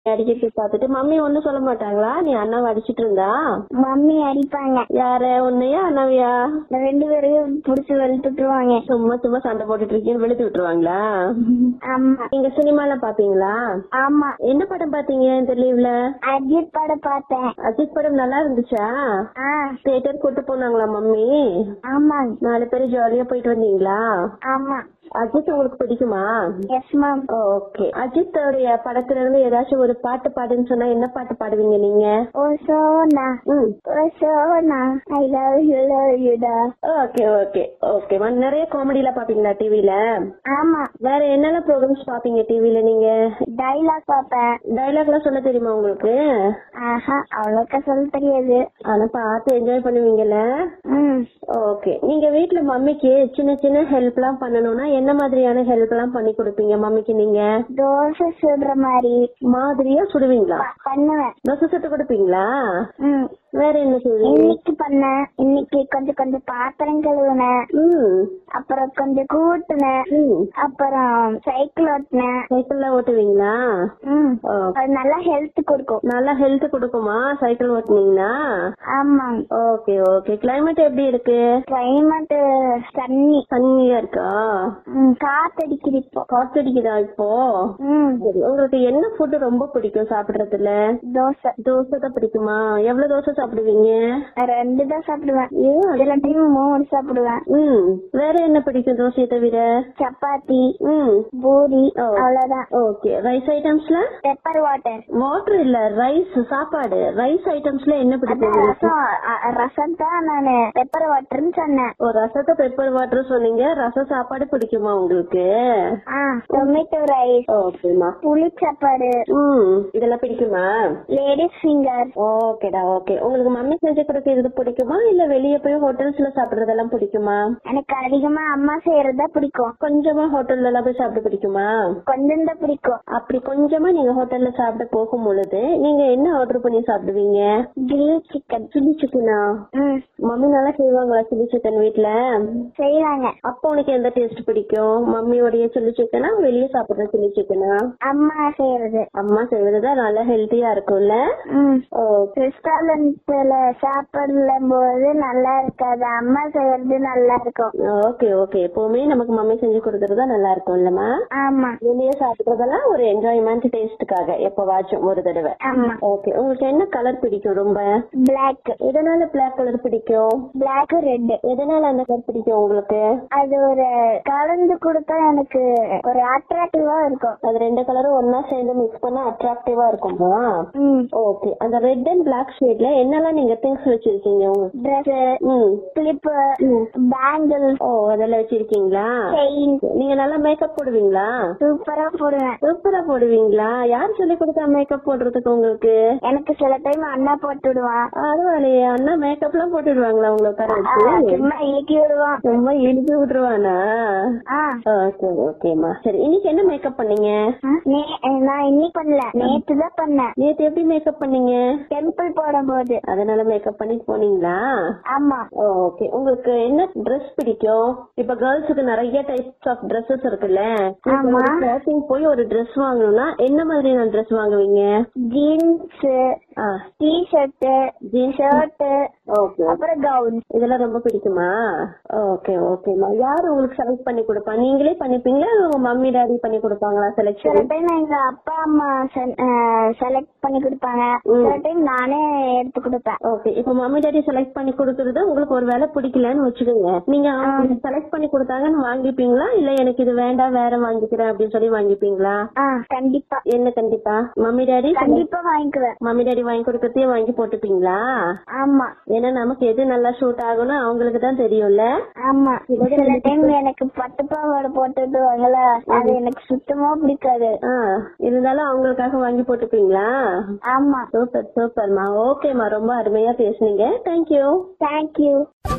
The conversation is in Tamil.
அடிக்கிறது பார்த்துட்டு மம்மி ஒண்ணும் சொல்ல மாட்டாங்களா நீ அண்ணாவை அடிச்சிட்டு இருந்தா மம்மி அடிப்பாங்க யார உன்னையா அண்ணாவையா ரெண்டு பேரையும் புடிச்சு வெளுத்துட்டுருவாங்க சும்மா சும்மா சண்டை போட்டுட்டு இருக்கீங்கன்னு வெளுத்து விட்டுருவாங்களா ஆமா நீங்க சினிமால பாப்பீங்களா ஆமா என்ன படம் பாத்தீங்க இந்த லீவ்ல அஜித் படம் பார்த்தேன் அஜித் படம் நல்லா இருந்துச்சா ஆ தியேட்டர் கூட்டு போனாங்களா மம்மி ஆமாங்க நாலு பேரும் ஜாலியா போயிட்டு வந்தீங்களா ஆமா அஜித் உங்களுக்கு பிடிக்குமா எஸ் மேம் ஓகே அஜித்தோடைய படத்துல இருந்து ஏதாச்சும் ஒரு பாட்டு பாடுன்னு சொன்னா என்ன பாட்டு பாடுவீங்க நீங்க ஓ சோனா ம் oh Sona I love you love யூடா ஓகே ஓகே ஓகே நிறைய காமெடில பாப்பீங்களா டிவில ஆமா வேற என்னென்ன ப்ரோக்ராம்ஸ் பாப்பீங்க டிவில நீங்க டைலாக் பார்ப்பேன் டைலாக் எல்லாம் சொல்ல தெரியுமா உங்களுக்கு ஆஹா அவ்வளோக்கா சொல்ல தெரியாது ஆனா பார்த்து என்ஜாய் பண்ணுவீங்கல்ல ம் ஓகே நீங்க வீட்ல மம்மிக்கு சின்ன சின்ன ஹெல்ப் எல்லாம் பண்ணணும்னா என்ன மாதிரியான ஹெல்ப் எல்லாம் பண்ணி கொடுப்பீங்க மம்மிக்கு நீங்க தோசை சுடுற மாதிரி மாதிரியா சுடுவீங்களா பண்ணுவேன் தோசை சுட்டு கொடுப்பீங்களா ம் வேற என்ன செய்வீங்க இன்னைக்கு பண்ணேன் இன்னைக்கு கொஞ்சம் கொஞ்சம் பாத்திரம் கழுவுனேன் ம் அப்புறம் கொஞ்சம் கூட்டுனேன் ம் அப்புறம் சைக்கிள் ஓட்டினேன் சைக்கிள்லாம் ஓட்டுவீங்களா ம் ஓ, அது நல்லா ஹெல்த் கொடுக்கும் நல்லா ஹெல்த் கொடுக்குமா சைக்கிள் ஓட்டுனீங்கன்னா ஆமாங்க ஓகே ஓகே கிளைமேட் எப்படி இருக்கு கிளைமேட் தண்ணி தண்ணியா இருக்கா ம், காத்தடிக்குது இப்போ காத்தடிக்குதா இப்போ ம் சரி உங்களுக்கு என்ன ஃபுட் ரொம்ப பிடிக்கும் சாப்பிடுறதுல தோசை தோசை தான் பிடிக்குமா எவ்வளவு தோசை சாப்பிடுவீங்க ரெண்டு தான் சாப்பிடுவேன் ஏன் சில டைம் மூணு சாப்பிடுவேன் ம் வேற என்ன பிடிக்கும் தோசையை தவிர சப்பாத்தி ம் பூரி ஓ. அவ்வளவுதான் ஓகே ரைஸ் ஐட்டம்ஸ்ல பெப்பர் வாட்டர் வாட்டர் இல்ல ரைஸ் சாப்பாடு ரைஸ் ஐட்டம்ஸ்ல என்ன பிடிக்கும் அதான் உங்களுக்கு? ரசம் அ- ரசம் தான் நானு பெப்பர் வாட்டர்னு சொன்னேன் ஒரு ரசத்தை பெப்பர் வாட்டர் சொன்னீங்க ரச சாப்பாடு பிடிக்குமா உங்களுக்கு ஆ டொமேட்டோ ரைஸ் ஓகேமா புளி சாப்பாடு ம் இதெல்லாம் பிடிக்குமா லேடிஸ் ஃபிங்கர் ஓகேடா ஓகே உங்களுக்கு மம்மி செஞ்சு கொடுக்கறது பிடிக்குமா இல்ல வெளிய போய் ஹோட்டல்ஸ்ல சாப்பிடுறதெல்லாம் பிடிக்குமா எனக்கு அதிகமா அம்மா செய்யறதா பிடிக்கும் கொஞ்சமா ஹோட்டல்ல எல்லாம் போய் சாப்பிட பிடிக்குமா கொஞ்சம் தான் பிடிக்கும் அப்படி கொஞ்சமா நீங்க ஹோட்டல்ல சாப்பிட போகும் பொழுது நீங்க என்ன ஆர்டர் பண்ணி சாப்பிடுவீங்க கிரில் சிக்கன் சில்லி சிக்கனா ம் மம்மி நல்லா செய்வாங்களா சில்லி சிக்கன் வீட்ல செய்வாங்க அப்போ உனக்கு எந்த டேஸ்ட் பிடிக்கும் மம்மியோடைய சில்லி சிக்கனா வெளிய சாப்பிடுற சில்லி சிக்கனா அம்மா செய்யறது அம்மா செய்வதுதான் நல்லா ஹெல்த்தியா இருக்கும்ல ம் ஓ ரெஸ்டாரண்ட்ல சாப்பிடும் போது நல்லா இருக்காது அம்மா செய்யறது நல்லா இருக்கும் ஓகே ஓகே எப்பவுமே நமக்கு மம்மி செஞ்சு கொடுக்கறது நல்லா இருக்கும் இல்லம்மா ஆமா வெளியே சாப்பிடுறதெல்லாம் ஒரு என்ஜாய்மெண்ட் டேஸ்ட்டுக்காக எப்பவாச்சும் ஒரு தடவை ஆமா ஓகே உங்களுக்கு என்ன கலர் பிடிக்கும் ரொம்ப பிளாக் எதனால பிளாக் கலர் பிடிக்கும் பிளாக் ரெட் எதனால அந்த கலர் பிடிக்கும் உங்களுக்கு அது ஒரு கலந்து கொடுத்தா எனக்கு ஒரு அட்ராக்டிவா இருக்கும் அது ரெண்டு கலரும் ஒன்னா சேர்ந்து மிக்ஸ் பண்ணா அட்ராக்டிவா இருக்குமா ம் ஓகே அந்த ரெட் அண்ட் பிளாக் ஷேட்ல என்னெல்லாம் நீங்க திங்ஸ் வச்சிருக்கீங்க உங்க ட்ரெஸ் ம் கிளிப் ம். பேங்கிள் ஓ அதெல்லாம் வச்சிருக்கீங்களா செயின் நீங்க நல்லா மேக்கப் போடுவீங்களா சூப்பரா போடுவேன் சூப்பரா போடுவீங்களா யார் சொல்லி கொடுத்தா மேக்கப் போடுறதுக்கு உங்களுக்கு எனக்கு சில டைம் அண்ணா போட்டு விடுவான் பரவாயில்லையே அண்ணா மேக்கப் எல்லாம் போட்டுடுவாங்களா உங்களை உட்கார ஆ, வச்சு சும்மா இழுக்கி விடுவான் ரொம்ப இழுத்து விட்டுருவானா ஆ ஓகே ஓகேமா சரி இன்னைக்கு என்ன மேக்கப் பண்ணீங்க ஆ, நே- நான் இன்னைக்கு பண்ணல நேத்து தான் பண்ணேன் நேத்து எப்படி மேக்கப் பண்ணீங்க டெம்பிள் போடும்போது அதனால மேக்கப் பண்ணிட்டு போனீங்களா ஆமா ஓகே உங்களுக்கு என்ன Dress பிடிக்கும் இப்ப கேர்ள்ஸுக்கு நிறைய டைப்ஸ் ஆஃப் Dresses இருக்குல்ல ஆமா. ஷாப்பிங் போய் ஒரு Dress வாங்கணும்னா என்ன மாதிரியான Dress வாங்குவீங்க ஜீன்ஸ் ஆ T shirt jeans shirt okay அப்புறம் கவுன் இதெல்லாம் ரொம்ப பிடிக்குமா ஓகே ஓகேமா யார் உங்களுக்கு செலக்ட் பண்ணி கொடுப்பா நீங்களே பண்ணிப்பீங்களா இல்ல உங்க மம்மி டாடி பண்ணி கொடுப்பாங்களா சில செலக்ஷன் டைம் எங்க அப்பா அம்மா செலக்ட் பண்ணி கொடுப்பாங்க ம். சில டைம் நானே எடுத்து கொடுப்பேன் ஓகே இப்போ மம்மி டாடி செலக்ட் பண்ணி கொடுக்கறது உங்களுக்கு ஒரு வேலை பிடிக்கலன்னு வச்சுக்கோங்க நீங்க அவங்க செலக்ட் பண்ணி கொடுத்தாங்கன்னு வாங்கிப்பீங்களா இல்ல எனக்கு இது வேண்டாம் வேற வாங்கிக்கிறேன் அப்படின்னு சொல்லி வாங்கிப்பீங்களா ஆ கண்டிப்பா என்ன கண்டிப்பா மம்மி டாடி கண்டிப்பா வாங்கிக்குவேன் மம்மி டாடி வாங்கி கொடுக்கறதையே வாங்கி போட்டுப்பீங்களா ஆமா ஏன்னா நமக்கு எது நல்லா ஷூட் ஆகும்னு அவங்களுக்கு தான் தெரியும்ல ஆமா சில டைம் எனக்கு பட்டு பாவாடை போட்டுட்டு வாங்கல அது எனக்கு சுத்தமா பிடிக்காது ஆ இருந்தாலும் அவங்களுக்காக வாங்கி போட்டுப்பீங்களா ஆமா சூப்பர் சூப்பர்மா ஓகேம்மா ரொம்ப அருமையா பேசுனீங்க தேங்க்யூ தேங்க்யூ